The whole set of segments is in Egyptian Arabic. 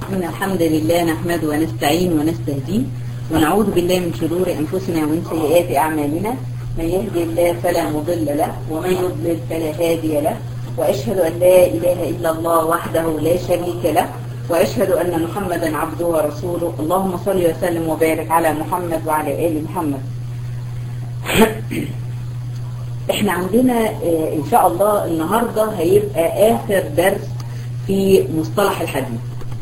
إن الحمد لله نحمده ونستعين ونستهديه ونعوذ بالله من شرور أنفسنا ومن سيئات أعمالنا من يهدي الله فلا مضل له ومن يضلل فلا هادي له وأشهد أن لا إله إلا الله وحده لا شريك له وأشهد أن محمدا عبده ورسوله اللهم صل وسلم وبارك على محمد وعلى آل محمد احنا عندنا اه ان شاء الله النهاردة هيبقى اخر درس في مصطلح الحديث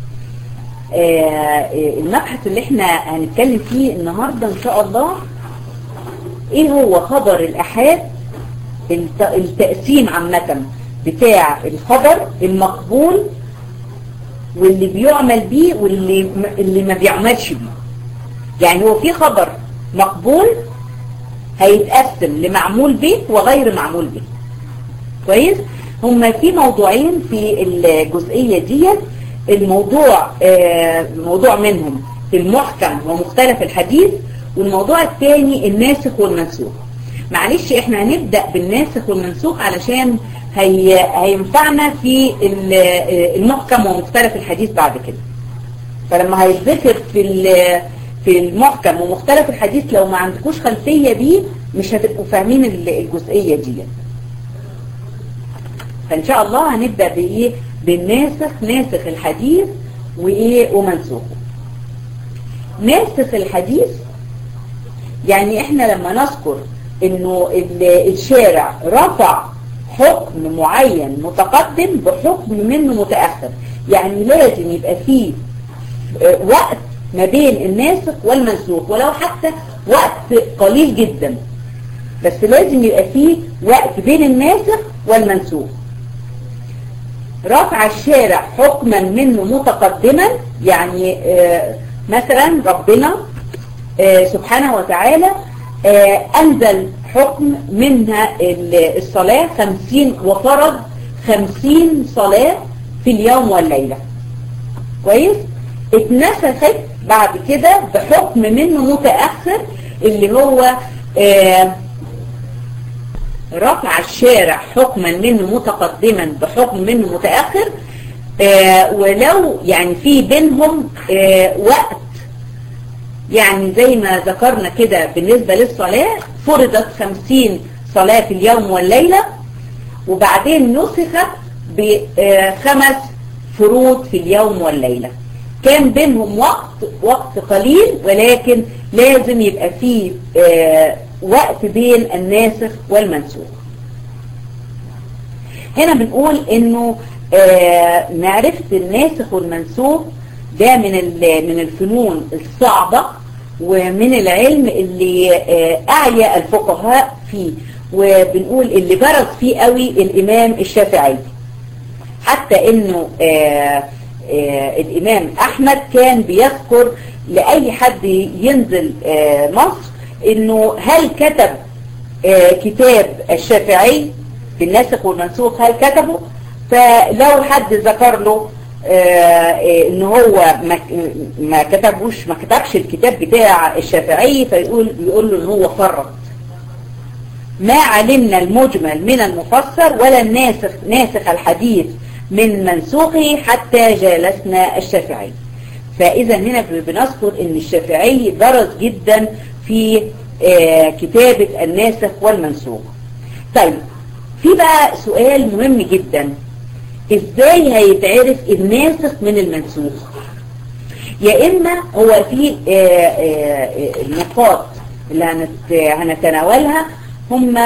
اه المبحث اللي احنا هنتكلم فيه النهاردة ان شاء الله ايه هو خبر الاحاد التقسيم عامة بتاع الخبر المقبول واللي بيعمل بيه واللي اللي ما بيعملش بيه يعني هو في خبر مقبول هيتقسم لمعمول به وغير معمول به كويس هما في موضوعين في الجزئية دي الموضوع آه موضوع منهم المحكم ومختلف الحديث والموضوع الثاني الناسخ والمنسوخ معلش احنا هنبدأ بالناسخ والمنسوخ علشان هي هينفعنا في المحكم ومختلف الحديث بعد كده فلما هيتذكر في في المحكم ومختلف الحديث لو ما عندكوش خلفية بيه مش هتبقوا فاهمين الجزئية دي فان شاء الله هنبدأ بايه بالناسخ ناسخ الحديث وايه ومنسوخه ناسخ الحديث يعني احنا لما نذكر انه الشارع رفع حكم معين متقدم بحكم منه متأخر يعني لازم يبقى فيه وقت ما بين الناسخ والمنسوخ ولو حتى وقت قليل جدا بس لازم يبقى فيه وقت بين الناسخ والمنسوخ رفع الشارع حكما منه متقدما يعني مثلا ربنا سبحانه وتعالى أنزل حكم منها الصلاة خمسين وفرض خمسين صلاة في اليوم والليلة كويس اتنسخت بعد كده بحكم منه متأخر اللي هو رفع الشارع حكما منه متقدما بحكم منه متأخر ولو يعني في بينهم وقت يعني زي ما ذكرنا كده بالنسبة للصلاة فرضت خمسين صلاة في اليوم والليلة وبعدين نسخت بخمس فروض في اليوم والليلة كان بينهم وقت وقت قليل ولكن لازم يبقى فيه وقت بين الناسخ والمنسوخ هنا بنقول انه معرفة الناسخ والمنسوخ ده من من الفنون الصعبة ومن العلم اللي أعيا الفقهاء فيه وبنقول اللي برز فيه قوي الإمام الشافعي حتى إنه آآ آآ الإمام أحمد كان بيذكر لأي حد ينزل مصر إنه هل كتب كتاب الشافعي بالناسخ والمنسوخ هل كتبه فلو حد ذكر له آه ان هو ما, ما كتبوش ما كتبش الكتاب بتاع الشافعي فيقول يقول له ان هو فرط ما علمنا المجمل من المفسر ولا الناسخ ناسخ الحديث من منسوخه حتى جالسنا الشافعي فاذا هنا بنذكر ان الشافعي درس جدا في آه كتابة الناسخ والمنسوخ طيب في بقى سؤال مهم جدا ازاي هيتعرف الناسخ من المنسوخ يا اما هو في النقاط اللي هنتناولها هم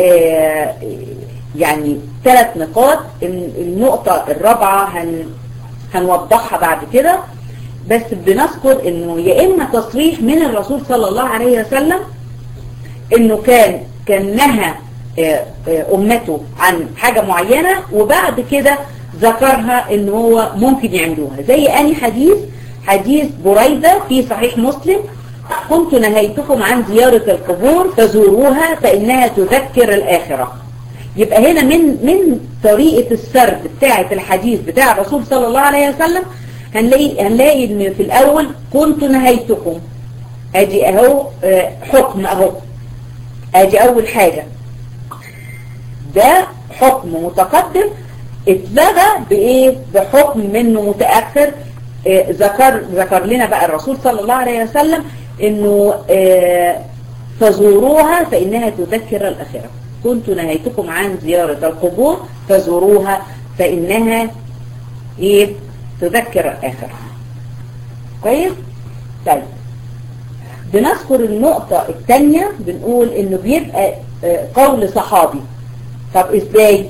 يعني ثلاث نقاط النقطة الرابعة هن هنوضحها بعد كده بس بنذكر انه يا اما تصريح من الرسول صلى الله عليه وسلم انه كان كان نهى امته عن حاجة معينة وبعد كده ذكرها ان هو ممكن يعملوها زي اني حديث حديث بريدة في صحيح مسلم كنت نهيتكم عن زيارة القبور فزوروها فإنها تذكر الآخرة يبقى هنا من من طريقة السرد بتاعة الحديث بتاع الرسول صلى الله عليه وسلم هنلاقي, هنلاقي ان في الأول كنت نهيتكم ادي اهو حكم اهو ادي اول حاجة ده حكم متقدم اتلغى بايه بحكم منه متأخر آه، ذكر ذكر لنا بقى الرسول صلى الله عليه وسلم انه آه، فزوروها فانها تذكر الاخره كنت نهيتكم عن زيارة القبور فزوروها فانها ايه تذكر الاخره كويس طيب بنذكر النقطة الثانية بنقول انه بيبقى آه، قول صحابي طب ازاي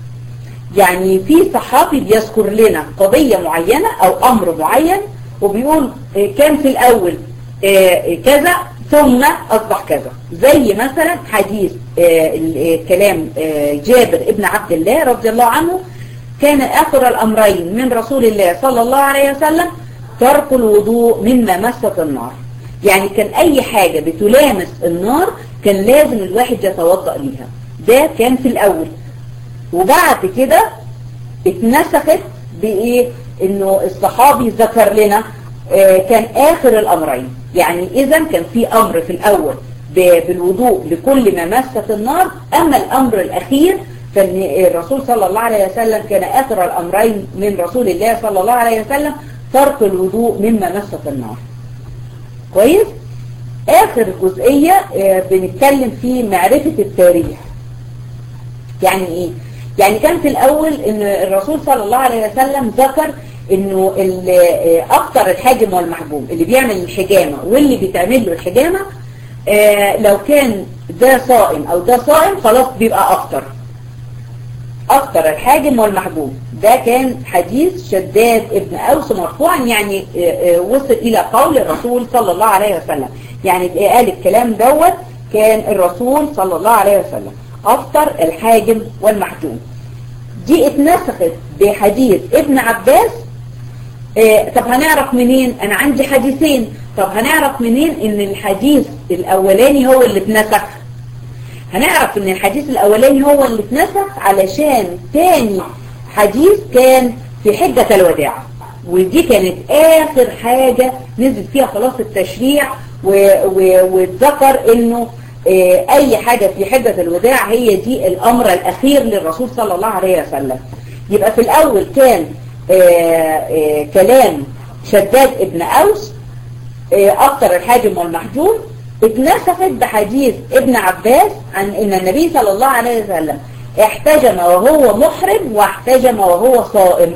يعني في صحابي بيذكر لنا قضية معينة او امر معين وبيقول آه، كان في الاول آه، كذا ثم اصبح كذا زي مثلا حديث آه، ال- آه، كلام آه، جابر ابن عبد الله رضي الله عنه كان اخر الامرين من رسول الله صلى الله عليه وسلم ترك الوضوء مما مست النار يعني كان اي حاجة بتلامس النار كان لازم الواحد يتوضأ ليها ده كان في الاول وبعد كده اتنسخت بايه انه الصحابي ذكر لنا آه، كان اخر الامرين يعني اذا كان في امر في الاول ب- بالوضوء لكل ما مست النار اما الامر الاخير فان الرسول صلى الله عليه وسلم كان اخر الامرين من رسول الله صلى الله عليه وسلم ترك الوضوء مما مست النار كويس اخر جزئية آه، بنتكلم في معرفة التاريخ يعني ايه يعني كان في الاول ان الرسول صلى الله عليه وسلم ذكر انه ال- آه، اكتر الحاجم والمحجوم اللي بيعمل الحجامة واللي بيتعمل له الحجامة آه، لو كان ده صائم او ده صائم خلاص بيبقى اكتر اكتر الحاجم والمحجوم ده كان حديث شداد ابن اوس مرفوعا يعني آه، آه، وصل الى قول الرسول صلى الله عليه وسلم يعني قال الكلام دوت كان الرسول صلى الله عليه وسلم افطر الحاجم والمحجوم دي اتنسخت بحديث ابن عباس آه، طب هنعرف منين انا عندي حديثين طب هنعرف منين ان الحديث الاولاني هو اللي اتنسخ هنعرف ان الحديث الاولاني هو اللي اتنسخ علشان تاني حديث كان في حجة الوداع ودي كانت اخر حاجة نزل فيها خلاص التشريع و- و- واتذكر انه آه، اي حاجة في حجة الوداع هي دي الامر الاخير للرسول صلى الله عليه وسلم يبقى في الاول كان آه، آه، كلام شداد ابن اوس آه، اكتر الحاجم والمحجوم اتنسخت بحديث ابن عباس عن ان النبي صلى الله عليه وسلم احتجم وهو محرم واحتجم وهو صائم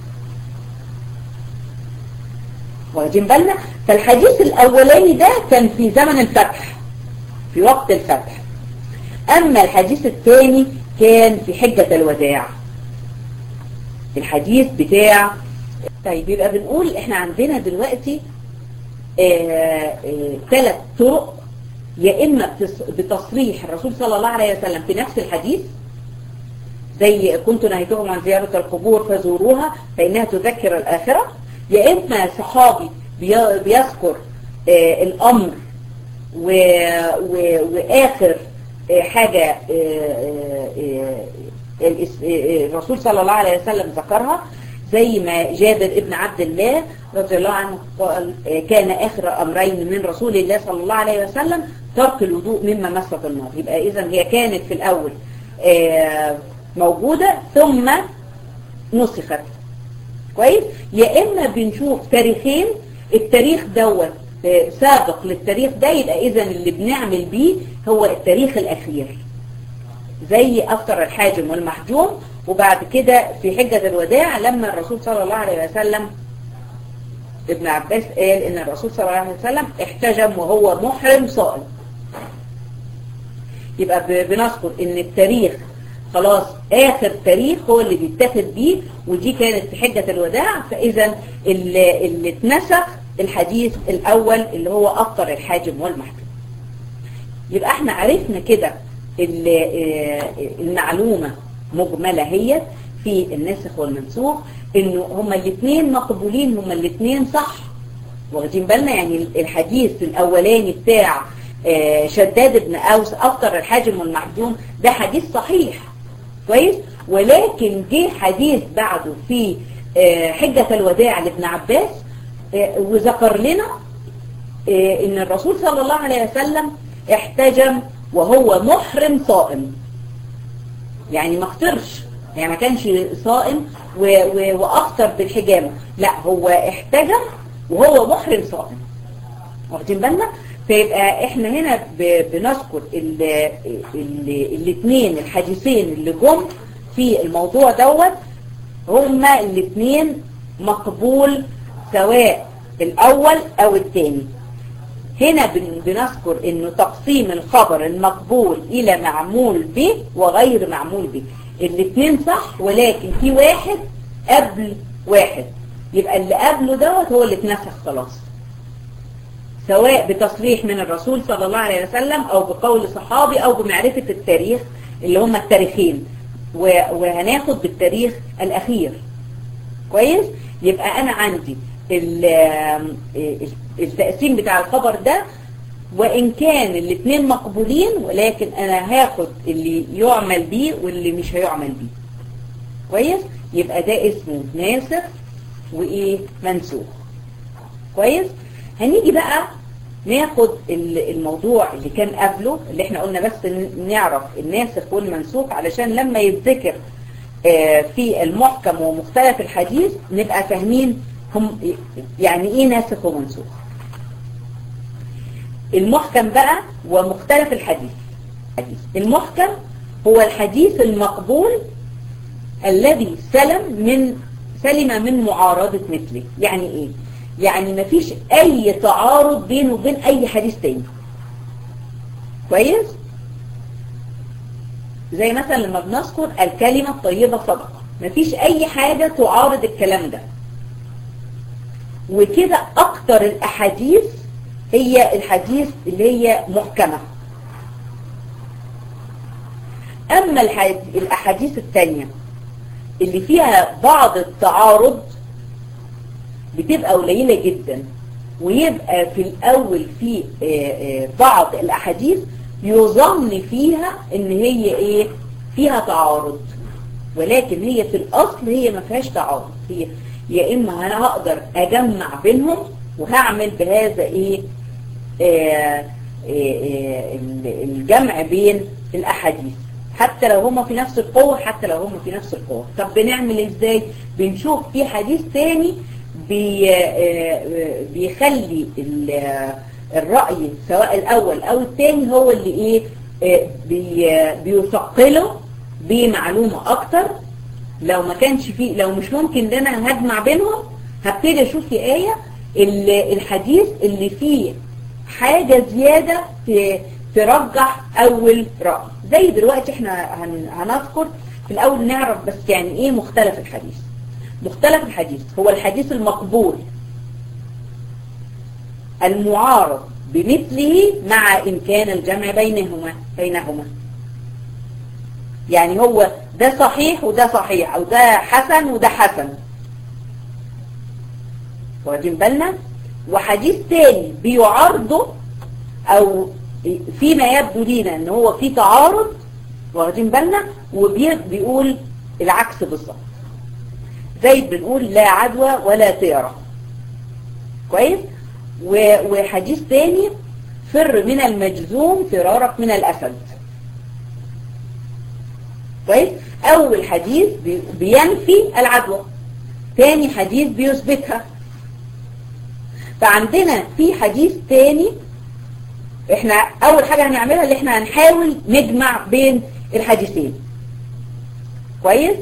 واخدين بالنا فالحديث الاولاني ده كان في زمن الفتح في وقت الفتح اما الحديث الثاني كان في حجة الوداع الحديث بتاع طيب يبقى بنقول احنا عندنا دلوقتي ثلاث طرق يا اما بتص- بتصريح الرسول صلى الله عليه وسلم في نفس الحديث زي كنت نهيتهم عن زيارة القبور فزوروها فإنها تذكر الآخرة يا إما صحابي بي- بيذكر آه، الأمر و... و... وآخر آه، حاجة آه، آه، آه، الاس- آه، الرسول صلى الله عليه وسلم ذكرها زي ما جابر ابن عبد الله رضي الله عنه قال آه، كان آخر أمرين من رسول الله صلى الله عليه وسلم ترك الوضوء مما مست النار يبقى إذا هي كانت في الأول آه، موجودة ثم نسخت كويس يا إما بنشوف تاريخين التاريخ دوت آه، سابق للتاريخ ده يبقى إذا اللي بنعمل بيه هو التاريخ الأخير زي أفطر الحاجم والمحجوم وبعد كده في حجة الوداع لما الرسول صلى الله عليه وسلم ابن عباس قال ان الرسول صلى الله عليه وسلم احتجم وهو محرم صائم يبقى ب- بنذكر ان التاريخ خلاص اخر تاريخ هو اللي بيتاخد بيه ودي كانت في حجة الوداع فاذا اللي, اللي اتنسخ الحديث الاول اللي هو افطر الحاجم والمحجوم يبقى احنا عرفنا كده ال- آه، المعلومة مجملة هي في الناسخ والمنسوخ انه هما الاثنين مقبولين هما الاثنين صح واخدين بالنا يعني الحديث الاولاني بتاع آه، شداد بن اوس افطر الحاجم والمحجوم ده حديث صحيح كويس ولكن جه حديث بعده في آه، حجة الوداع لابن عباس آه، وذكر لنا آه، ان الرسول صلى الله عليه وسلم احتجم وهو محرم صائم يعني ما اخترش يعني ما كانش صائم و... و... وافطر بالحجامه لا هو احتجم وهو محرم صائم واخدين بالنا فيبقى احنا هنا ب... بنذكر ال... ال... الاثنين الحديثين اللي جم في الموضوع دوت هما الاثنين مقبول سواء الاول او الثاني هنا بنذكر انه تقسيم الخبر المقبول الى معمول به وغير معمول به الاثنين صح ولكن في واحد قبل واحد يبقى اللي قبله دوت هو اللي اتنسخ خلاص سواء بتصريح من الرسول صلى الله عليه وسلم او بقول صحابي او بمعرفة التاريخ اللي هم التاريخين وهناخد بالتاريخ الاخير كويس يبقى انا عندي التقسيم بتاع الخبر ده وإن كان الاثنين مقبولين ولكن أنا هاخد اللي يعمل بيه واللي مش هيعمل بيه كويس يبقى ده اسمه ناسخ وإيه منسوخ كويس هنيجي بقى ناخد الموضوع اللي كان قبله اللي احنا قلنا بس نعرف الناسخ والمنسوخ علشان لما يتذكر في المحكم ومختلف الحديث نبقى فاهمين هم يعني ايه ناسخ ومنسوخ المحكم بقى ومختلف الحديث المحكم هو الحديث المقبول الذي سلم من سلم من معارضة مثله يعني ايه يعني مفيش اي تعارض بينه وبين اي حديث تاني كويس زي مثلا لما بنذكر الكلمة الطيبة صدقة مفيش اي حاجة تعارض الكلام ده وكده اكتر الاحاديث هي الحديث اللي هي محكمة اما الاحاديث التانية اللي فيها بعض التعارض بتبقى قليلة جدا ويبقى في الاول في بعض الاحاديث يظن فيها ان هي ايه فيها تعارض ولكن هي في الاصل هي ما فيهاش تعارض هي يا اما انا هقدر اجمع بينهم وهعمل بهذا ايه آآ آآ الجمع بين الاحاديث حتى لو هما في نفس القوة حتى لو هما في نفس القوة طب بنعمل ازاي بنشوف في حديث تاني بي بيخلي الرأي سواء الاول او التاني هو اللي ايه بي بيثقله بمعلومة اكتر لو ما كانش فيه لو مش ممكن ان انا هجمع بينهم هبتدي اشوف في آية الحديث اللي فيه حاجة زيادة ترجح اول رأي زي دلوقتي احنا هنذكر في الاول نعرف بس يعني ايه مختلف الحديث مختلف الحديث هو الحديث المقبول المعارض بمثله مع امكان الجمع بينهما بينهما يعني هو ده صحيح وده صحيح او ده حسن وده حسن واخدين بالنا وحديث تاني بيعارضه او فيما يبدو لينا ان هو في تعارض واخدين بالنا وبيقول العكس بالظبط زي بنقول لا عدوى ولا طيرة كويس وحديث تاني فر من المجذوم فرارك من الأسد كويس أول حديث بينفي العدوى تاني حديث بيثبتها فعندنا في حديث تاني احنا اول حاجة هنعملها اللي احنا هنحاول نجمع بين الحديثين كويس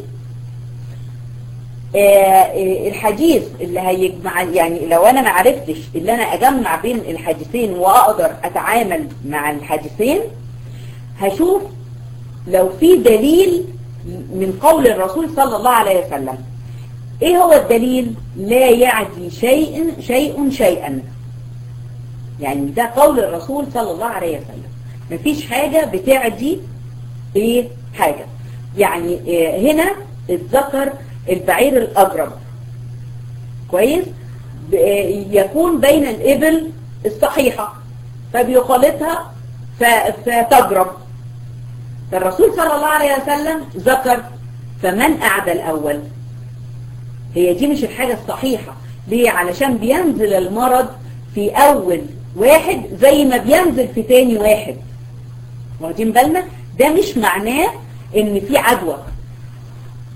آه الحديث اللي هيجمع يعني لو انا ما عرفتش اللي انا اجمع بين الحديثين واقدر اتعامل مع الحديثين هشوف لو في دليل من قول الرسول صلى الله عليه وسلم ايه هو الدليل لا يعدي شيء شيء شيئا يعني ده قول الرسول صلى الله عليه وسلم مفيش حاجة بتعدي ايه حاجة يعني إيه هنا اتذكر البعير الأجرب كويس يكون بين الإبل الصحيحة فبيخالطها فتجرب فالرسول صلى الله عليه وسلم ذكر فمن أعدى الأول هي دي مش الحاجة الصحيحة ليه علشان بينزل المرض في أول واحد زي ما بينزل في تاني واحد واخدين بالنا ده مش معناه ان في عدوى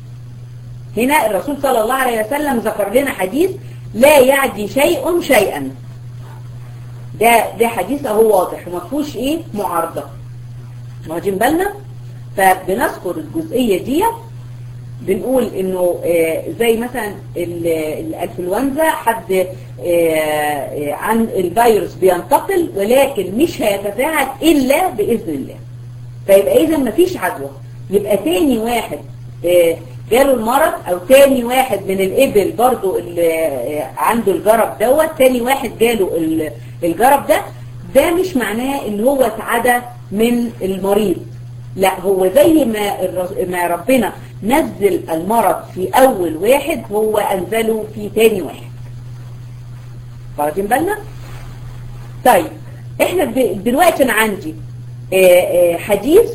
هنا الرسول صلى الله عليه وسلم ذكر لنا حديث لا يعدي شيء شيئا ده ده حديث اهو واضح وما فيهوش ايه معارضه واخدين بالنا فبنذكر الجزئيه دي بنقول انه آه زي مثلا الانفلونزا حد آه عن الفيروس بينتقل ولكن مش هيتفاعل الا باذن الله فيبقى اذا مفيش عدوى يبقى تاني واحد آه جاله المرض او تاني واحد من الابل برضو اللي عنده الجرب دوت تاني واحد جاله الجرب ده ده مش معناه ان هو اتعدى من المريض لا هو زي ما ما ربنا نزل المرض في اول واحد هو انزله في تاني واحد واخدين بالنا طيب احنا دلوقتي انا عندي حديث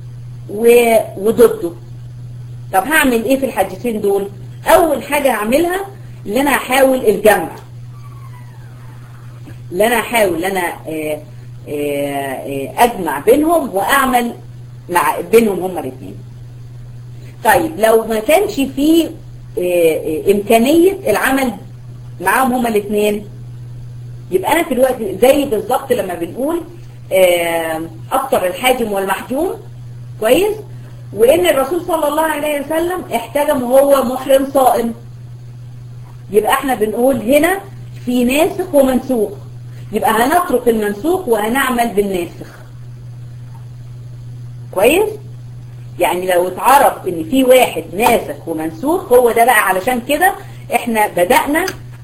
وضده طب هعمل ايه في الحديثين دول اول حاجة هعملها اللي انا هحاول الجمع اللي انا هحاول انا آآ آآ اجمع بينهم واعمل مع بينهم هما الاثنين طيب لو ما كانش في امكانية العمل معاهم هما الاثنين يبقى انا في الوقت زي بالظبط لما بنقول افطر الحاجم والمحجوم كويس وان الرسول صلى الله عليه وسلم احتجم وهو محرم صائم يبقى احنا بنقول هنا في ناسخ ومنسوخ يبقى هنترك المنسوخ وهنعمل بالناسخ كويس يعني لو اتعرف ان في واحد ناسخ ومنسوخ هو ده بقى علشان كده احنا بدأنا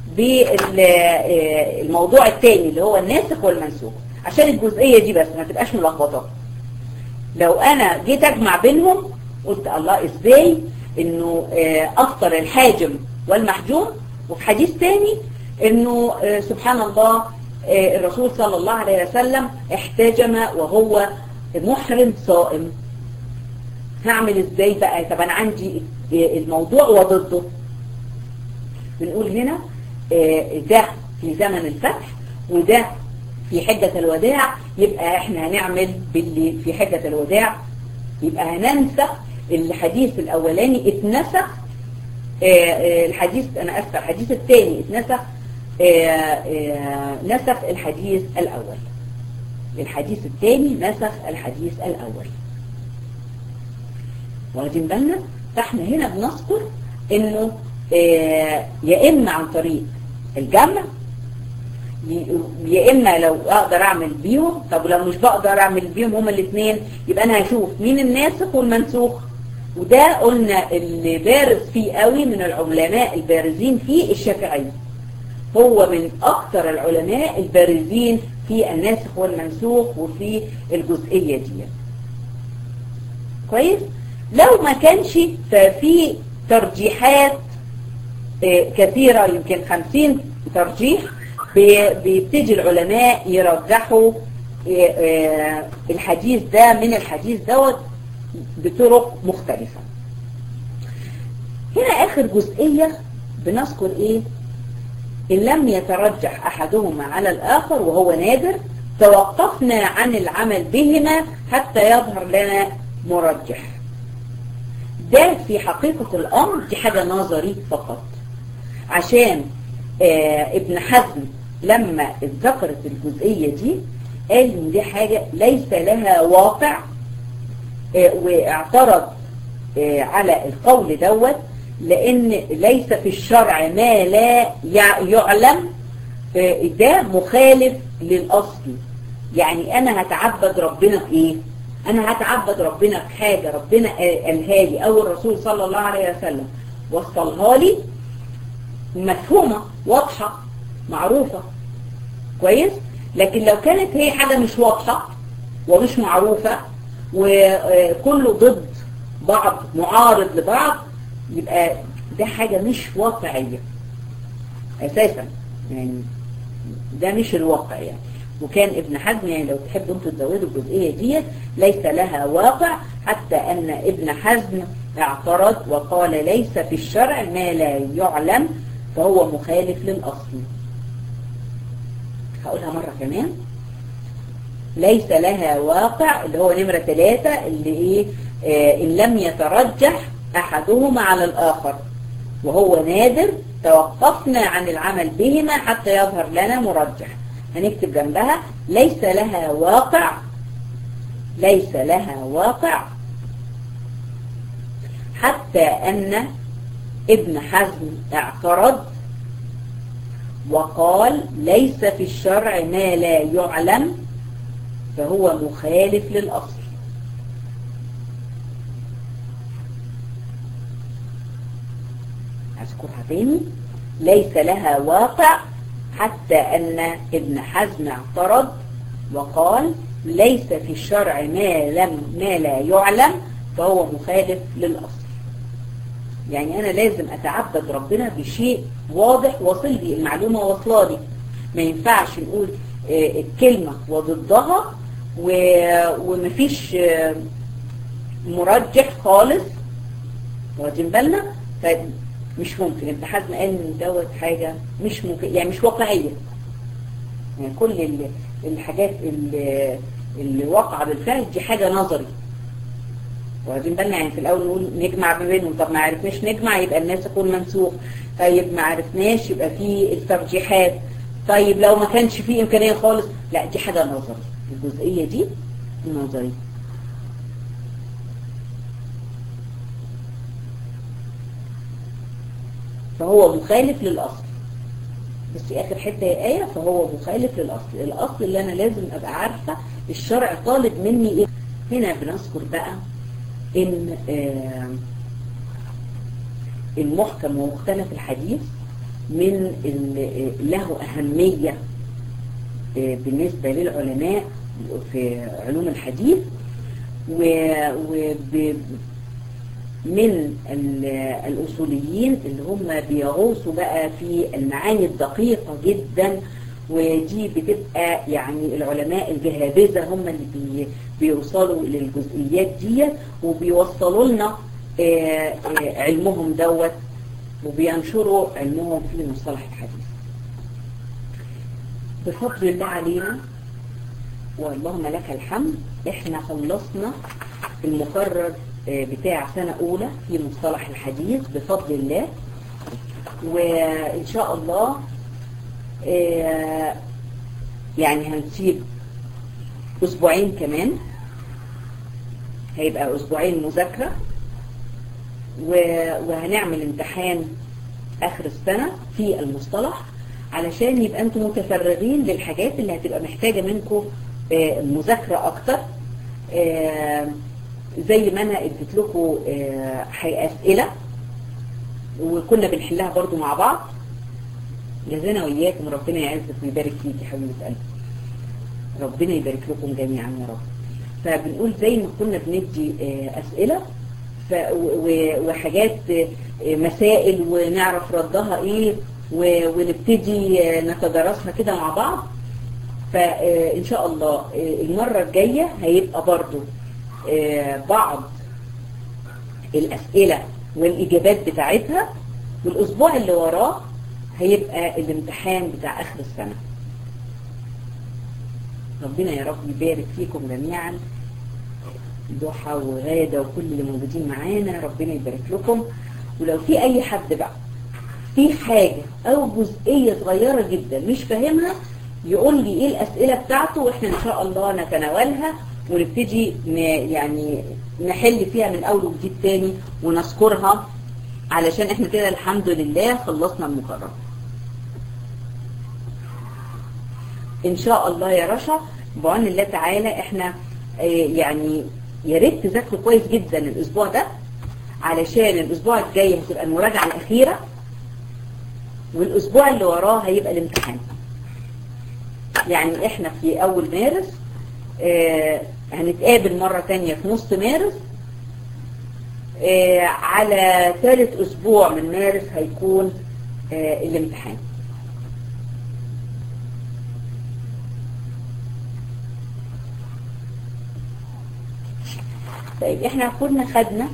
بالموضوع الثاني اللي هو الناسخ والمنسوخ عشان الجزئية دي بس ما تبقاش ملخبطه لو انا جيت اجمع بينهم قلت الله ازاي انه افطر الحاجم والمحجوم وفي حديث تاني انه سبحان الله الرسول صلى الله عليه وسلم احتجم وهو محرم صائم هعمل ازاي بقى طب انا عندي الموضوع وضده بنقول هنا ده في زمن الفتح وده في حجة الوداع يبقى احنا هنعمل باللي في حجة الوداع يبقى هننسخ الحديث الاولاني اتنسخ الحديث انا اسف الحديث الثاني اتنسخ نسخ الحديث الاول الحديث الثاني نسخ الحديث الاول واخدين بالنا فاحنا هنا بنذكر انه يا اما عن طريق الجمع يا اما لو اقدر اعمل بيهم طب لو مش بقدر اعمل بيهم هما الاثنين يبقى انا هشوف مين الناسخ والمنسوخ وده قلنا اللي بارز فيه قوي من العلماء البارزين فيه الشافعي هو من اكثر العلماء البارزين في الناسخ والمنسوخ وفي الجزئية دي كويس لو ما كانش ففي ترجيحات كثيرة يمكن خمسين ترجيح بيبتدي العلماء يرجحوا الحديث ده من الحديث دوت بطرق مختلفة هنا آخر جزئية بنذكر إيه إن لم يترجح أحدهما على الآخر وهو نادر توقفنا عن العمل بهما حتى يظهر لنا مرجح ده في حقيقة الأمر دي حاجة نظري فقط عشان آه ابن حزم لما اتذكرت الجزئية دي قال ان دي حاجة ليس لها واقع آه واعترض آه على القول دوت لان ليس في الشرع ما لا يعلم ده مخالف للأصل يعني انا هتعبد ربنا في ايه انا هتعبد ربنا في حاجة ربنا قالها لي او الرسول صلى الله عليه وسلم وصلها لي مفهومة واضحة معروفة كويس لكن لو كانت هي حاجة مش واضحة ومش معروفة وكله ضد بعض معارض لبعض يبقى ده حاجة مش واقعية اساسا يعني ده مش الواقع يعني وكان ابن حزم يعني لو تحبوا انتوا تزودوا الجزئية دي ليس لها واقع حتى ان ابن حزم اعترض وقال ليس في الشرع ما لا يعلم فهو مخالف للأصل هقولها مرة كمان ليس لها واقع اللي هو نمرة ثلاثة اللي ايه آه ان لم يترجح احدهما على الاخر وهو نادر توقفنا عن العمل بهما حتى يظهر لنا مرجح هنكتب جنبها ليس لها واقع ليس لها واقع حتى أن ابن حزم اعترض وقال ليس في الشرع ما لا يعلم فهو مخالف للأصل أذكرها تاني ليس لها واقع حتى أن ابن حزم اعترض وقال ليس في الشرع ما, لم ما لا يعلم فهو مخالف للأصل يعني أنا لازم أتعبد ربنا بشيء واضح واصل لي المعلومة واصلة لي ما ينفعش نقول الكلمة وضدها ومفيش مرجح خالص واخدين بالنا مش ممكن ابن حزم قال ان دوت حاجة مش ممكن يعني مش واقعية يعني كل الحاجات اللي, اللي واقعة بالفعل دي حاجة نظري واخدين بالنا يعني في الاول نقول نجمع ما بينهم طب ما عرفناش نجمع يبقى الناس يكون منسوخ طيب ما عرفناش يبقى في الترجيحات طيب لو ما كانش في امكانية خالص لا دي حاجة نظري الجزئية دي نظري فهو مخالف للأصل بس في آخر حتة هي آية فهو مخالف للأصل الأصل اللي أنا لازم أبقى عارفة الشرع طالب مني إيه هنا بنذكر بقى إن آه المحكم ومختلف الحديث من له أهمية آه بالنسبة للعلماء في علوم الحديث وب من الأصوليين اللي هم بيغوصوا بقى في المعاني الدقيقة جدا ودي بتبقى يعني العلماء الجهابذة هم اللي بي بيوصلوا للجزئيات دي وبيوصلوا لنا علمهم دوت وبينشروا علمهم في مصطلح الحديث بفضل الله علينا واللهم لك الحمد احنا خلصنا المقرر بتاع سنة أولى في مصطلح الحديث بفضل الله وإن شاء الله يعني هنسيب أسبوعين كمان هيبقى أسبوعين مذاكرة وهنعمل امتحان آخر السنة في المصطلح علشان يبقى انتم متفرغين للحاجات اللي هتبقى محتاجة منكم مذاكرة أكتر زي ما انا اديت لكم اسئله وكنا بنحلها برضو مع بعض جزانا واياكم ربنا يعزك ويبارك فيك يا حبيبه قلبي ربنا يبارك لكم جميعا يا رب فبنقول زي ما كنا بندي اسئله وحاجات مسائل ونعرف ردها ايه ونبتدي نتدرسها كده مع بعض فان شاء الله المره الجايه هيبقى برضو بعض الأسئلة والإجابات بتاعتها والأسبوع اللي وراه هيبقى الامتحان بتاع آخر السنة ربنا يا رب يبارك فيكم جميعا ضحى وغادة وكل اللي موجودين معانا ربنا يبارك لكم ولو في أي حد بقى في حاجة أو جزئية صغيرة جدا مش فاهمها يقول لي إيه الأسئلة بتاعته وإحنا إن شاء الله نتناولها ونبتدي يعني نحل فيها من أول وجديد تاني ونذكرها علشان احنا كده الحمد لله خلصنا المقرر ان شاء الله يا رشا بعون الله تعالى احنا اه يعني يا ريت تذاكروا كويس جدا الاسبوع ده علشان الاسبوع الجاي هتبقى المراجعه الاخيره والاسبوع اللي وراه هيبقى الامتحان يعني احنا في اول مارس اه هنتقابل مرة تانية في نص مارس اه على ثالث اسبوع من مارس هيكون اه الامتحان طيب احنا كنا خدنا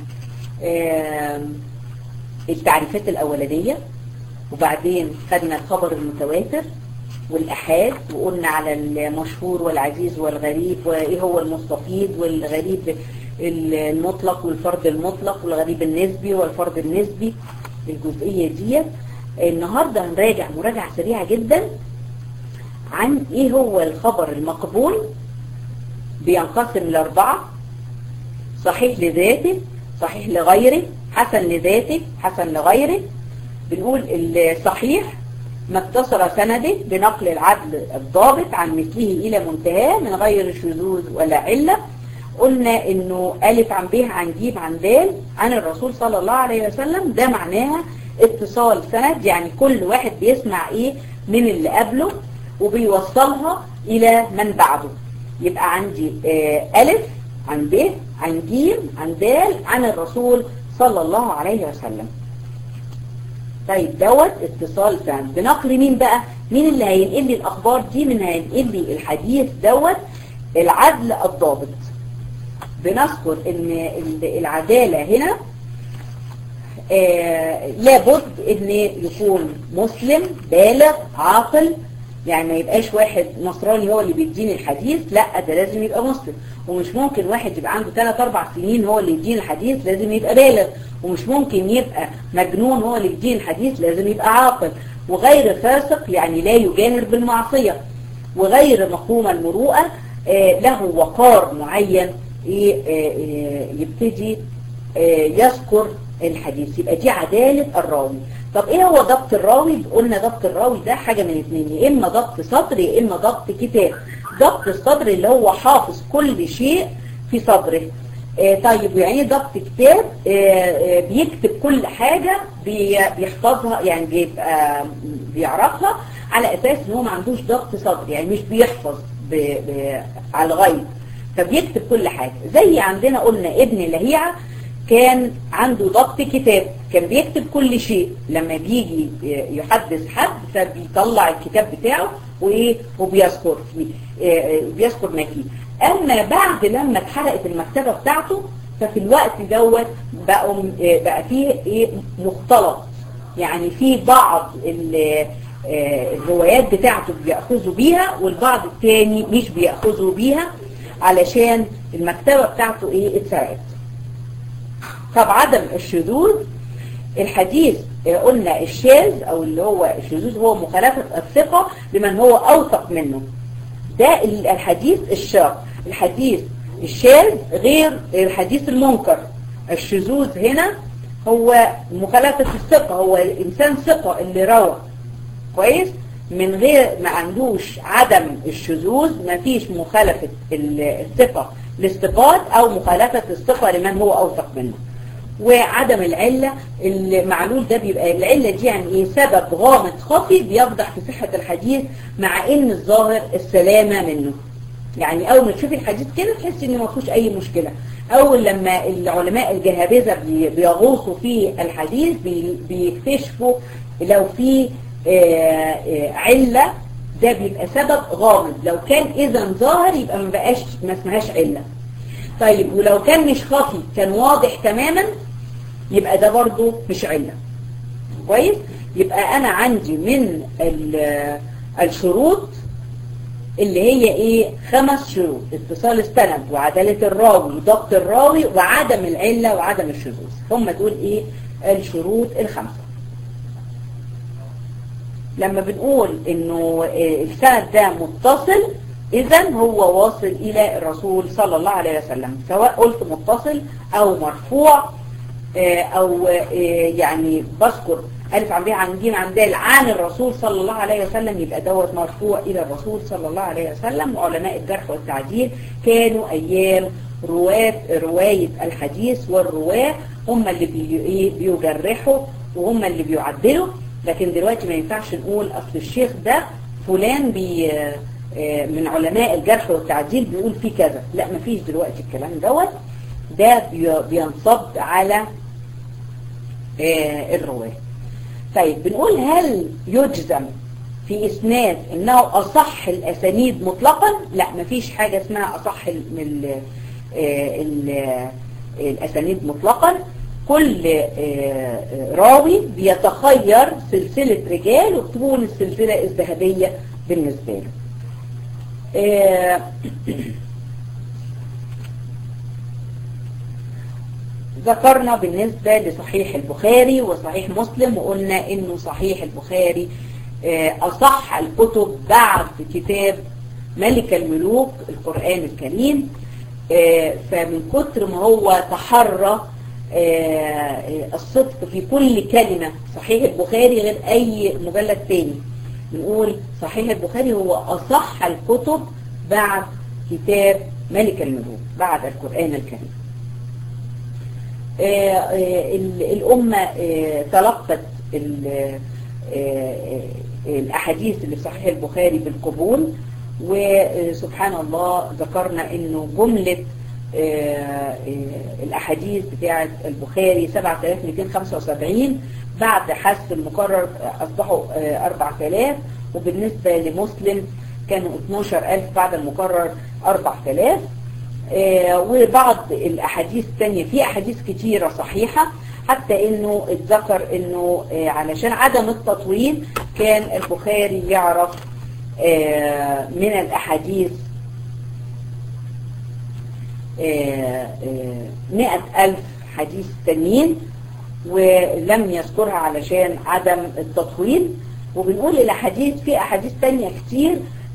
التعريفات الاولانية وبعدين خدنا الخبر المتواتر والأحاد وقلنا على المشهور والعزيز والغريب وإيه هو المستفيض والغريب المطلق والفرد المطلق والغريب النسبي والفرد النسبي الجزئية دي النهاردة هنراجع مراجعة سريعة جدا عن ايه هو الخبر المقبول بينقسم لاربعة صحيح لذاته صحيح لغيره حسن لذاته حسن لغيره بنقول الصحيح ما اتصل سنده بنقل العدل الضابط عن مثله إلى منتهاه من غير شذوذ ولا علة قلنا انه ألف عن به عن جيم عن دال عن الرسول صلى الله عليه وسلم ده معناها اتصال سند يعني كل واحد بيسمع ايه من اللي قبله وبيوصلها الى من بعده يبقى عندي آه ألف عن ب عن جيم عن دال عن الرسول صلى الله عليه وسلم طيب دوت اتصال سند بنقل مين بقى مين اللي هينقل لي الاخبار دي من هينقل لي الحديث دوت العدل الضابط بنذكر ان العدالة هنا آه لابد ان يكون مسلم بالغ عاقل يعني ما يبقاش واحد نصراني هو اللي بيديني الحديث لا ده لازم يبقى مسلم ومش ممكن واحد يبقى عنده 3 4 سنين هو اللي يديني الحديث لازم يبقى بالغ ومش ممكن يبقى مجنون هو اللي يديني الحديث لازم يبقى عاقل وغير فاسق يعني لا يجاهر بالمعصية وغير مفهوم المروءة آه له وقار معين يبتدي يذكر الحديث يبقى دي عدالة الراوي طب ايه هو ضبط الراوي قلنا ضبط الراوي ده حاجة من اثنين يا اما ضبط صدر يا اما ضبط كتاب ضبط الصدر اللي هو حافظ كل شيء في صدره آه طيب يعني ضبط كتاب آه آه بيكتب كل حاجة بيحفظها يعني بيبقى بيعرفها على اساس ان هو ما عندوش ضبط صدر يعني مش بيحفظ ب ب على الغيب فبيكتب كل حاجة زي عندنا قلنا ابن لهيعة كان عنده ضبط كتاب كان بيكتب كل شيء لما بيجي يحدث حد فبيطلع الكتاب بتاعه وايه وبيذكر بيذكر ما فيه اما بعد لما اتحرقت المكتبة بتاعته ففي الوقت دوت بقوا بقى فيه ايه مختلط يعني في بعض الروايات بتاعته بيأخذوا بيها والبعض التاني مش بيأخذوا بيها علشان المكتبة بتاعته ايه اتسرقت طب عدم الشذوذ الحديث قلنا الشاذ او اللي هو الشذوذ هو مخالفة الثقة لمن هو اوثق منه ده الحديث الشاذ الحديث الشاذ غير الحديث المنكر الشذوذ هنا هو مخالفة الثقة هو الانسان ثقة اللي روى كويس من غير ما عندوش عدم الشذوذ ما فيش مخالفة الثقة للثقات او مخالفة الثقة لمن هو اوثق منه وعدم العلة المعلول ده بيبقى العلة دي يعني ايه سبب غامض خفي بيفضح في صحة الحديث مع ان الظاهر السلامة منه يعني اول ما تشوفي الحديث كده تحسي ان ما فيهوش اي مشكلة اول لما العلماء الجهابذة بيغوصوا في الحديث بيكتشفوا لو في علة ده بيبقى سبب غامض لو كان اذا ظاهر يبقى ما بقاش ما اسمهاش علة طيب ولو كان مش خفي كان واضح تماما يبقى ده برضو مش علة كويس يبقى انا عندي من الشروط اللي هي ايه خمس شروط اتصال السند وعدالة الراوي وضبط الراوي وعدم العلة وعدم الشذوذ هم دول ايه الشروط الخمسة لما بنقول انه السند ده متصل اذا هو واصل الى الرسول صلى الله عليه وسلم سواء قلت متصل او مرفوع او يعني بذكر ألف عن بيه عن جيم عن دال عن الرسول صلى الله عليه وسلم يبقى دوت مرفوع إلى الرسول صلى الله عليه وسلم وعلماء الجرح والتعديل كانوا أيام رواة رواية الحديث والرواة هم اللي بي بيجرحوا وهم اللي بيعدلوا لكن دلوقتي ما ينفعش نقول أصل الشيخ ده فلان بي من علماء الجرح والتعديل بيقول فيه كذا لا ما فيش دلوقتي الكلام دوت ده بينصب على الرواة طيب بنقول هل يجزم في إسناد إنه أصح الأسانيد مطلقا لا مفيش حاجة اسمها أصح ال ال الأسانيد مطلقا كل راوي بيتخير سلسلة رجال وتكون السلسلة الذهبية بالنسبة له ذكرنا بالنسبة لصحيح البخاري وصحيح مسلم وقلنا انه صحيح البخاري اصح الكتب بعد كتاب ملك الملوك القرآن الكريم فمن كتر ما هو تحرى الصدق في كل كلمة صحيح البخاري غير اي مجلد تاني بنقول صحيح البخاري هو اصح الكتب بعد كتاب ملك الملوك بعد القرآن الكريم الأمة تلقت الأحاديث اللي في صحيح البخاري بالقبول وسبحان الله ذكرنا انه جملة الأحاديث بتاعة البخاري 7275 بعد حذف المكرر أصبحوا 4000 وبالنسبة لمسلم كانوا 12000 بعد المكرر 4000 وبعض الأحاديث الثانية في أحاديث كتيرة صحيحة حتى انه اتذكر انه علشان عدم التطويل كان البخاري يعرف من الأحاديث مئة ألف حديث تانيين ولم يذكرها علشان عدم التطويل وبنقول الأحاديث في أحاديث تانية كتير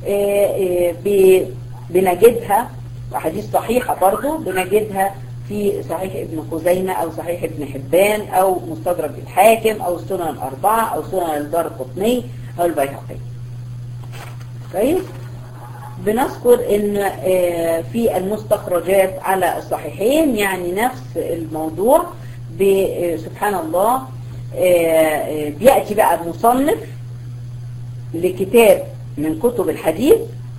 بنجدها أحاديث صحيحة برضو بنجدها في صحيح ابن خزيمة أو صحيح ابن حبان أو مستدرك الحاكم أو السنن الأربعة أو سنن الدار القطني أو البيهقي كويس بنذكر ان في المستخرجات على الصحيحين يعني نفس الموضوع سبحان الله بيأتي بقى المصنف لكتاب من كتب الحديث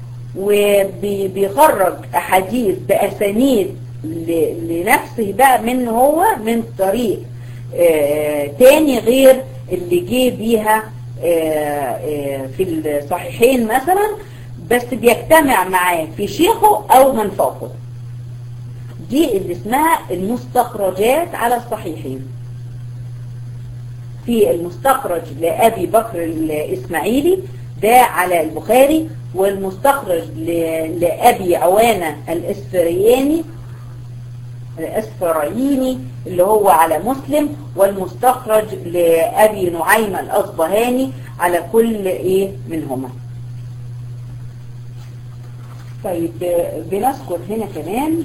وبيخرج أحاديث بأسانيد لنفسه بقى من هو من طريق تاني غير اللي جه بيها في الصحيحين مثلا بس بيجتمع معاه في شيخه او من فوقه دي اللي اسمها المستخرجات على الصحيحين في المستخرج لأبي بكر الإسماعيلي ده على البخاري والمستخرج لأبي عوانة الإسفرياني الإسفرايني اللي هو على مسلم والمستخرج لأبي نعيم الأصبهاني على كل إيه منهما طيب بنذكر هنا كمان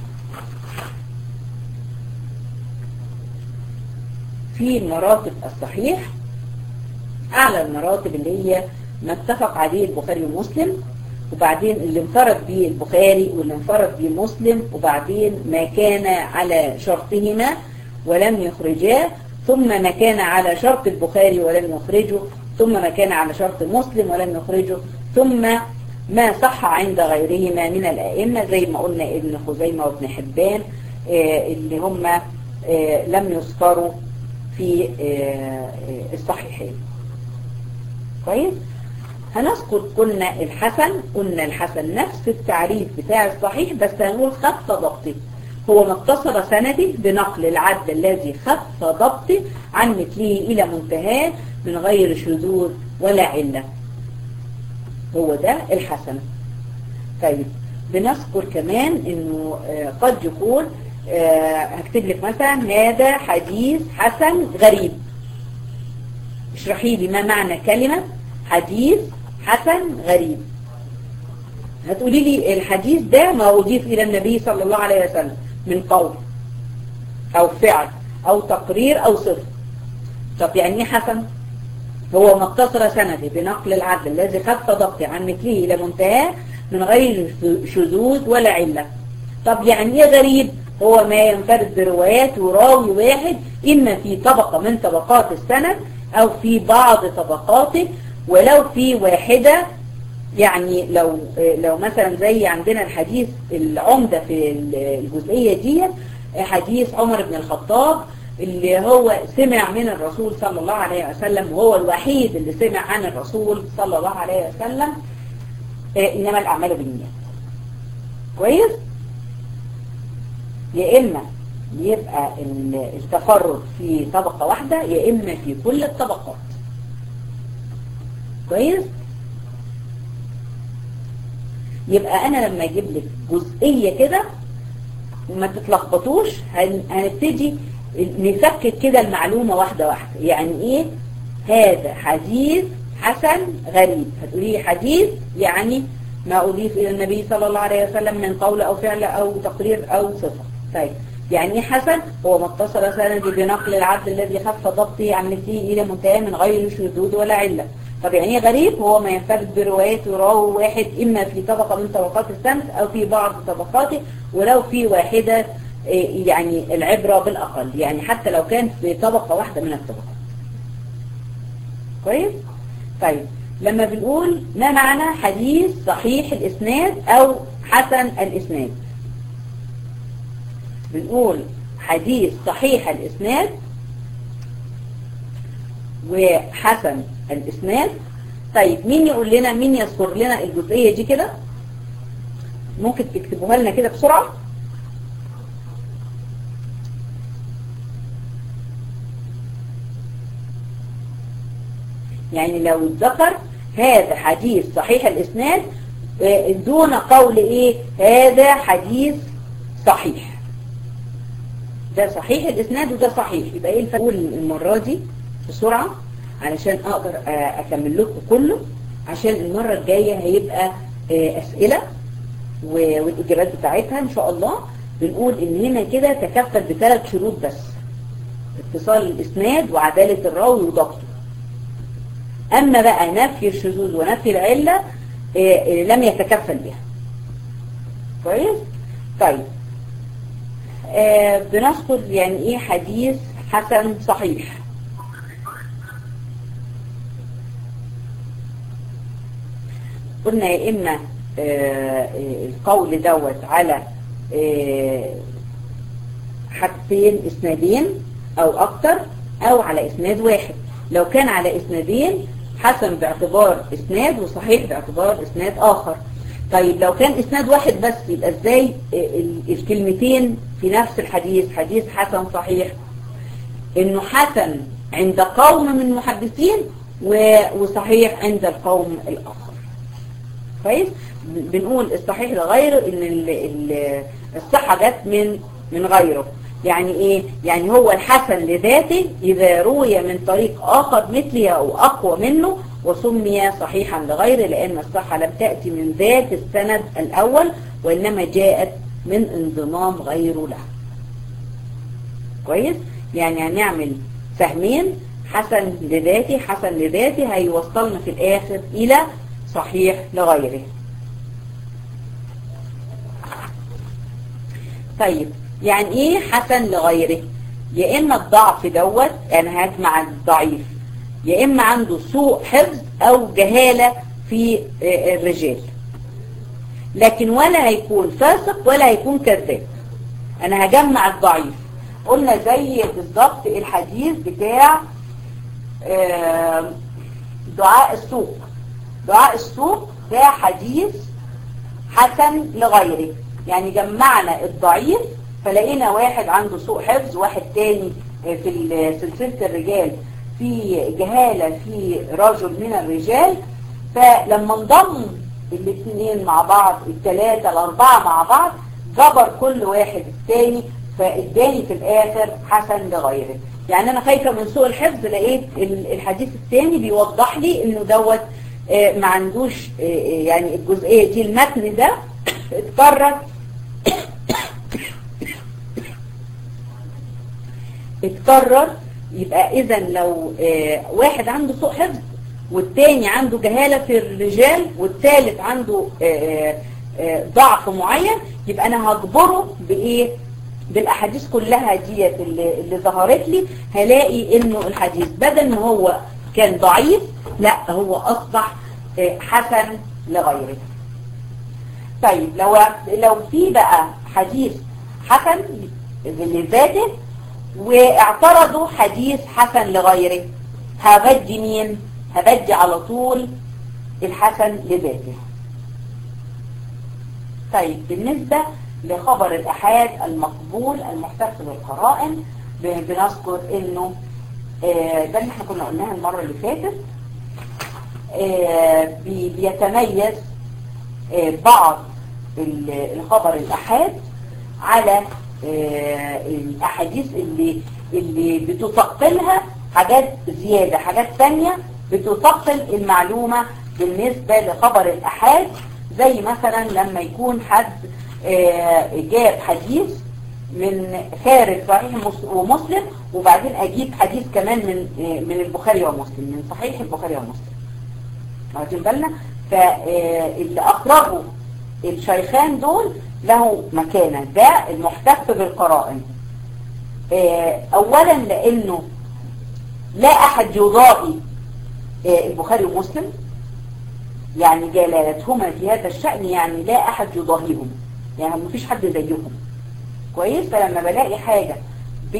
في مراتب الصحيح أعلى المراتب اللي هي ما اتفق عليه البخاري ومسلم وبعدين اللي انفرد به البخاري واللي انفرد به مسلم وبعدين ما كان على شرطهما ولم يخرجاه ثم ما كان على شرط البخاري ولم يخرجه ثم ما كان على شرط مسلم ولم يخرجه ثم ما صح عند غيرهما من الأئمة زي ما قلنا ابن خزيمة وابن حبان اللي هم لم يذكروا في الصحيحين كويس هنذكر قلنا الحسن قلنا الحسن نفس التعريف بتاع الصحيح بس هنقول خف ضبطه هو ما اقتصر سنده بنقل العدل الذي خف ضبطه عن مثله إلى منتهاه من غير شذوذ ولا علة هو ده الحسن طيب بنذكر كمان انه قد يكون هكتب لك مثلا هذا حديث حسن غريب اشرحي لي ما معنى كلمة حديث حسن غريب هتقولي لي الحديث ده ما أضيف إلى النبي صلى الله عليه وسلم من قول أو فعل أو تقرير أو صفر طب يعني ايه حسن هو ما اقتصر سنده بنقل العدل الذي خف ضبطه عن مثله إلى منتهاه من غير شذوذ ولا علة طب يعني ايه غريب هو ما ينفرد بروايات وراوي واحد إما في طبقة من طبقات السند أو في بعض طبقاته ولو في واحدة يعني لو لو مثلا زي عندنا الحديث العمدة في الجزئية دي حديث عمر بن الخطاب اللي هو سمع من الرسول صلى الله عليه وسلم وهو الوحيد اللي سمع عن الرسول صلى الله عليه وسلم إنما الأعمال بالنيات كويس يا إما يبقى التفرد في طبقة واحدة يا إما في كل الطبقات كويس يبقى أنا لما أجيب لك جزئية كده وما تتلخبطوش هنبتدي نفكك كده المعلومة واحدة واحدة يعني ايه هذا حديث حسن غريب هتقولي حديث يعني ما أضيف إلى النبي صلى الله عليه وسلم من قول أو فعل أو تقرير أو صفة طيب يعني ايه حسن هو ما اتصل سندي بنقل العبد الذي خف ضبطه عن مثله إلى منتهى من غير شذوذ ولا علة طب يعني ايه غريب هو ما ينفرد بروايته راوي واحد إما في طبقة من طبقات السند أو في بعض طبقاته ولو في واحدة يعني العبرة بالأقل يعني حتى لو كان في طبقة واحدة من الطبقات كويس طيب لما بنقول ما معنى حديث صحيح الإسناد أو حسن الإسناد بنقول حديث صحيح الإسناد وحسن الإسناد طيب مين يقول لنا مين يذكر لنا الجزئية دي كده ممكن تكتبوها لنا كده بسرعة يعني لو اتذكر هذا حديث صحيح الإسناد دون قول إيه هذا حديث صحيح ده صحيح الإسناد وده صحيح يبقى إيه الفرق المرة دي بسرعة علشان أقدر أكمل لكم كله عشان المرة الجاية هيبقى أسئلة والإجابات بتاعتها إن شاء الله بنقول إن هنا كده تكفل بثلاث شروط بس اتصال الإسناد وعدالة الراوي وضبطه أما بقى نفي الشذوذ ونفي العلة إيه إيه لم يتكفل بها كويس طيب آه بنذكر يعني ايه حديث حسن صحيح قلنا يا إما آه القول دوت على حاجتين اسنادين أو أكتر أو على اسناد واحد لو كان على اسنادين حسن باعتبار اسناد وصحيح باعتبار اسناد اخر طيب لو كان اسناد واحد بس يبقى ازاي الكلمتين في نفس الحديث حديث حسن صحيح انه حسن عند قوم من المحدثين وصحيح عند القوم الاخر كويس بنقول الصحيح لغيره ان الصحة جت من من غيره يعني ايه يعني هو الحسن لذاته اذا روي من طريق اخر مثله او اقوى منه وسمي صحيحا لغيره لان الصحة لم تأتي من ذات السند الاول وانما جاءت من انضمام غيره له كويس يعني هنعمل سهمين حسن لذاته حسن لذاته هيوصلنا في الاخر الى صحيح لغيره طيب يعني ايه حسن لغيره يا اما الضعف دوت انا هجمع الضعيف يا اما عنده سوء حفظ او جهالة في الرجال لكن ولا هيكون فاسق ولا هيكون كذاب انا هجمع الضعيف قلنا زي بالضبط الحديث بتاع دعاء السوق دعاء السوق ده حديث حسن لغيره يعني جمعنا الضعيف فلقينا واحد عنده سوء حفظ واحد تاني في سلسلة الرجال في جهالة في رجل من الرجال فلما انضم الاثنين مع بعض الثلاثة الاربعة مع بعض جبر كل واحد الثاني فاداني في الاخر حسن لغيره يعني انا خايفة من سوء الحفظ لقيت الحديث الثاني بيوضح لي انه دوت ما عندوش يعني الجزئية دي المتن ده اتكرر اتكرر يبقى اذا لو اه واحد عنده سوء حفظ والتاني عنده جهالة في الرجال والثالث عنده اه اه ضعف معين يبقى انا هجبره بايه بالاحاديث كلها ديت اللي, اللي ظهرت لي هلاقي انه الحديث بدل ما هو كان ضعيف لا هو اصبح حسن لغيره طيب لو لو في بقى حديث حسن لذاته واعترضوا حديث حسن لغيره هبدي مين هبدي على طول الحسن لذاته طيب بالنسبة لخبر الأحاد المقبول المحتفظ بالقرائن بنذكر انه آه ده اللي احنا كنا قلناها المرة اللي فاتت آه بيتميز آه بعض الخبر الأحاد على الأحاديث اللي اللي بتثقلها حاجات زيادة حاجات ثانية بتثقل المعلومة بالنسبة لخبر الأحاد زي مثلا لما يكون حد جاب حديث من خارج صحيح ومسلم وبعدين أجيب حديث كمان من من البخاري ومسلم من صحيح البخاري ومسلم واخدين بالنا فاللي أخرجوا الشيخان دول له مكانة ده المحتف بالقرائن أولا لأنه لا أحد يضاهي البخاري ومسلم يعني جلالتهما في هذا الشأن يعني لا أحد يضاهيهم يعني مفيش حد زيهم كويس فلما بلاقي حاجة ب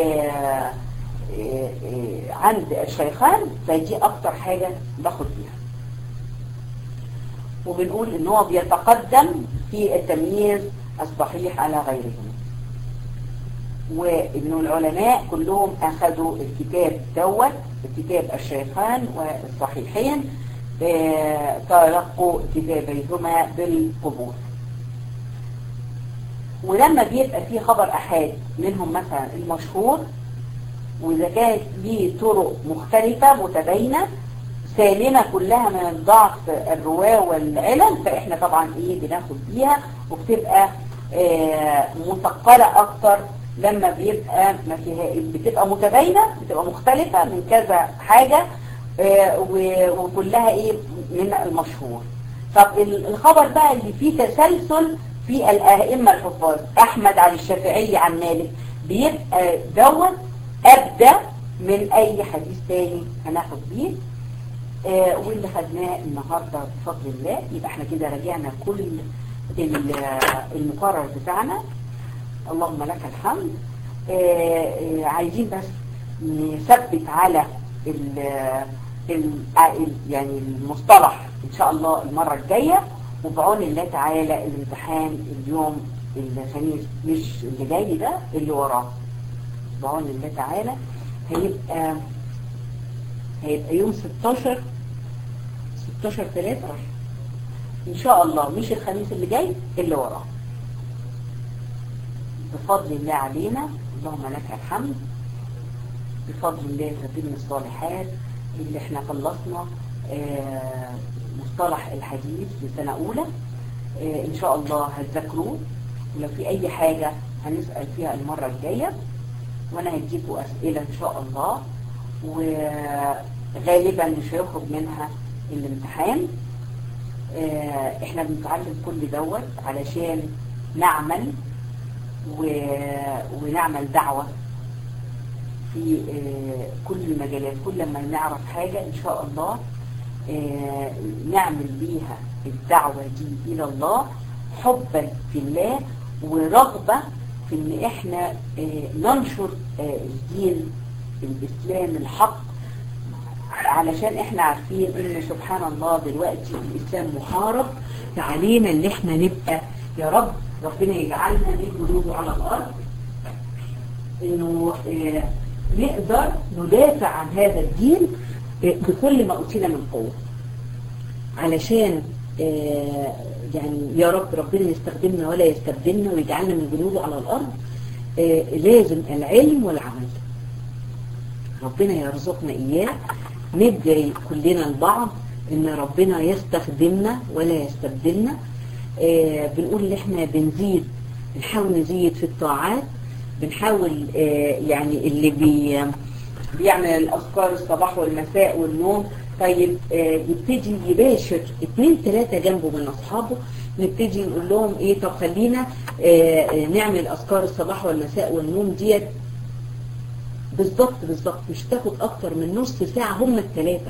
عند الشيخان فدي أكتر حاجة باخد بيها وبنقول ان هو بيتقدم في التمييز الصحيح على غيرهم وانه العلماء كلهم اخذوا الكتاب دوت الكتاب الشيخان والصحيحين تلقوا كتابيهما بالقبول ولما بيبقى في خبر احاد منهم مثلا المشهور واذا كانت ليه طرق مختلفة متباينة سالمة كلها من الضعف الرواة والعلل فاحنا طبعا ايه بناخد بيها وبتبقى آه مثقلة اكتر لما بيبقى ما فيها بتبقى متباينة بتبقى مختلفة من كذا حاجة آه وكلها ايه من المشهور طب الخبر بقى اللي فيه تسلسل في الائمة الحفاظ احمد عن الشافعي عن مالك بيبقى دوت ابدى من اي حديث تاني هناخد بيه آه واللي خدناه النهاردة بفضل الله يبقى احنا كده راجعنا كل المقرر بتاعنا اللهم لك الحمد آه آه عايزين بس نثبت على ال ال يعني المصطلح ان شاء الله المرة الجاية وبعون الله تعالى الامتحان اليوم الخميس مش اللي جاي ده اللي وراه بعون الله تعالى هيبقى هيبقى يوم 16 16 3 ان شاء الله مش الخميس اللي جاي اللي وراه بفضل الله علينا اللهم لك الحمد بفضل الله تتم الصالحات اللي احنا خلصنا آه مصطلح الحديث لسنة اولى آه ان شاء الله هتذاكروه ولو في اي حاجة هنسأل فيها المرة الجاية وانا هديكوا اسئلة ان شاء الله وغالبا مش هيخرج منها الامتحان اه احنا بنتعلم كل دوت علشان نعمل و... ونعمل دعوة في اه كل المجالات كل ما نعرف حاجة ان شاء الله اه نعمل بيها الدعوة دي الى الله حبا في الله ورغبة في ان احنا ننشر الدين الاسلام الحق علشان احنا عارفين ان سبحان الله دلوقتي الاسلام محارب فعلينا ان احنا نبقى يا رب ربنا يجعلنا نجلوه على الارض انه اه نقدر ندافع عن هذا الدين اه بكل ما اوتينا من قوه علشان اه يعني يا رب ربنا يستخدمنا ولا يستبدلنا ويجعلنا من جنوده على الارض لازم العلم والعمل ربنا يرزقنا اياه ندعي كلنا لبعض ان ربنا يستخدمنا ولا يستبدلنا آه بنقول ان احنا بنزيد بنحاول نزيد في الطاعات بنحاول آه يعني اللي بي بيعمل الاذكار الصباح والمساء والنوم طيب آه يبتدي يباشر اتنين تلاتة جنبه من اصحابه نبتدي نقول لهم ايه طب خلينا نعمل اذكار الصباح والمساء والنوم ديت بالظبط بالظبط مش تاخد اكتر من نص ساعة هم الثلاثة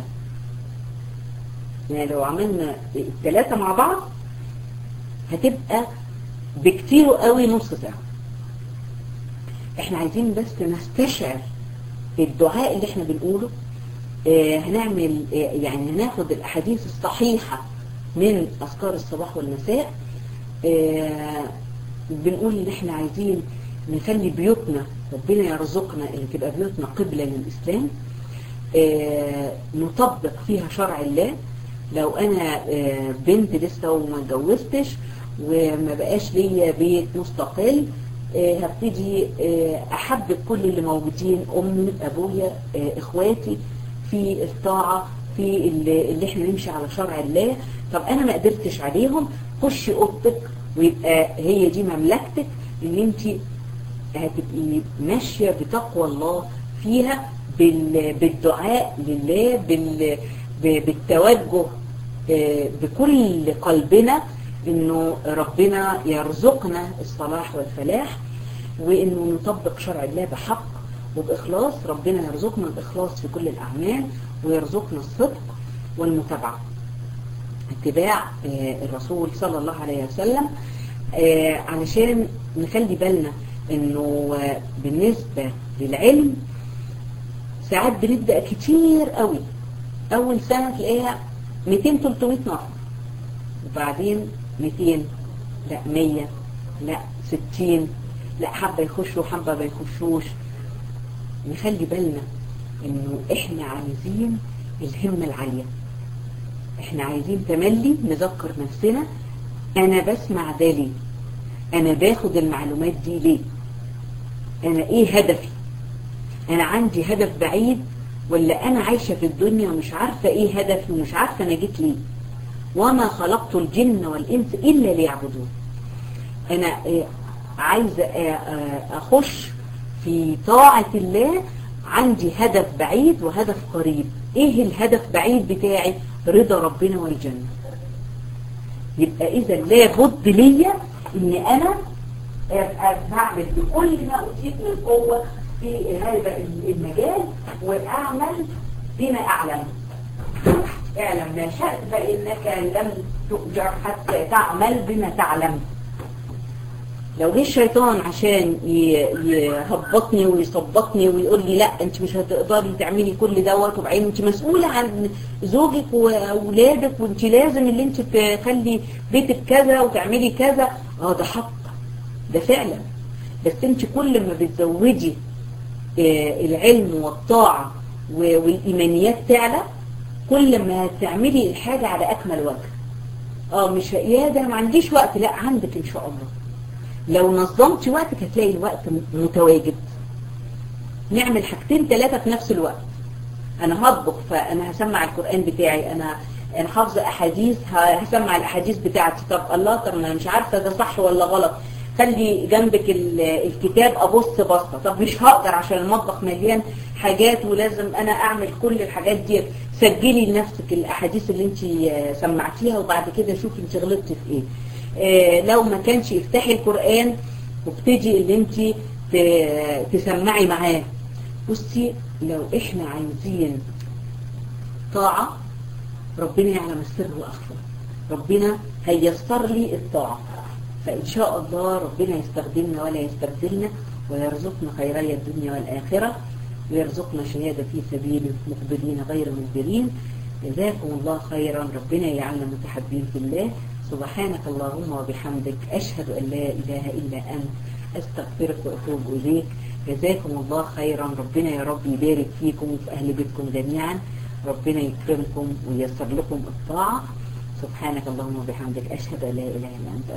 يعني لو عملنا الثلاثة مع بعض هتبقى بكتير قوي نص ساعة احنا عايزين بس نستشعر الدعاء اللي احنا بنقوله اه هنعمل اه يعني هناخد الاحاديث الصحيحة من اذكار الصباح والمساء اه بنقول ان احنا عايزين نخلي بيوتنا ربنا يرزقنا ان تبقى بيوتنا قبلة للإسلام آه نطبق فيها شرع الله لو انا آه بنت لسه وما اتجوزتش وما بقاش ليا بيت مستقل آه، هبتدي آه، احبب كل اللي موجودين امي ابويا آه، اخواتي في الطاعة في اللي اللي احنا نمشي على شرع الله طب انا ما قدرتش عليهم خشي اوضتك ويبقى هي دي مملكتك اللي انت هتبقي ماشية بتقوى الله فيها بال- بالدعاء لله بال- ب- بالتوجه آه، بكل قلبنا انه ربنا يرزقنا الصلاح والفلاح وانه نطبق شرع الله بحق وبإخلاص ربنا يرزقنا الإخلاص في كل الأعمال ويرزقنا الصدق والمتابعة اتباع آه، الرسول صلى الله عليه وسلم آه، علشان نخلي بالنا انه آه، بالنسبة للعلم ساعات بنبدأ كتير قوي اول سنة تلاقيها 200 300 نفر وبعدين 200 لا 100 لا 60 لا حبة يخشوا حبة ما يخشوش نخلي بالنا انه احنا عايزين الهمة العالية احنا عايزين تملي نذكر نفسنا انا بسمع ده ليه انا باخد المعلومات دي ليه انا ايه هدفي انا عندي هدف بعيد ولا انا عايشة في الدنيا ومش عارفة ايه هدفي ومش عارفة انا جيت ليه وما خلقت الجن والانس الا ليعبدون انا آه، عايزة آه، آه، اخش في طاعة الله عندي هدف بعيد وهدف قريب ايه الهدف بعيد بتاعي رضا ربنا والجنة يبقى اذا لابد ليا ان انا أبقى بعمل بكل ما اوتيت من قوة في هذا المجال واعمل بما اعلم اعلم ما شئت فانك لم تؤجر حتى تعمل بما تعلم لو جه الشيطان عشان ي- يهبطني ويصبطني ويقول لي لا انت مش هتقدري تعملي كل دوت وبعدين انت مسؤولة عن زوجك واولادك وانت لازم اللي انت تخلي بيتك كذا وتعملي كذا اه ده حق ده فعلا بس انت كل ما بتزودي آه، العلم والطاعة و- والايمانيات تعلى كل ما تعملي الحاجة على اكمل وجه اه مش يا ده ما عنديش وقت لا عندك ان شاء الله لو نظمتي وقتك هتلاقي الوقت م- متواجد نعمل حاجتين ثلاثة في نفس الوقت انا هطبخ فانا هسمع القرآن بتاعي انا انا حافظة احاديث ه- هسمع الاحاديث بتاعتي طب الله طب ما انا مش عارفة ده صح ولا غلط خلي جنبك ال- الكتاب ابص بصة طب مش هقدر عشان المطبخ مليان حاجات ولازم انا اعمل كل الحاجات دي سجلي لنفسك الاحاديث اللي انت سمعتيها وبعد كده شوفي انت غلطتي في ايه آه، لو ما كانش افتحي القرآن وابتدي اللي انت ت- تسمعي معاه بصي لو احنا عايزين طاعة ربنا يعلم السر واخفى ربنا هيسر لي الطاعة فإن شاء الله ربنا يستخدمنا ولا يستبدلنا ويرزقنا خيري الدنيا والآخرة ويرزقنا شهادة في سبيله مقبلين غير مدبرين جزاكم الله خيرا ربنا يعلم متحبين في الله سبحانك اللهم وبحمدك أشهد أن لا إله إلا أنت أستغفرك وأتوب إليك جزاكم الله خيرا ربنا يا رب يبارك فيكم وفي أهل بيتكم جميعا ربنا يكرمكم وييسر لكم الطاعة سبحانك اللهم وبحمدك أشهد أن لا إله إلا أنت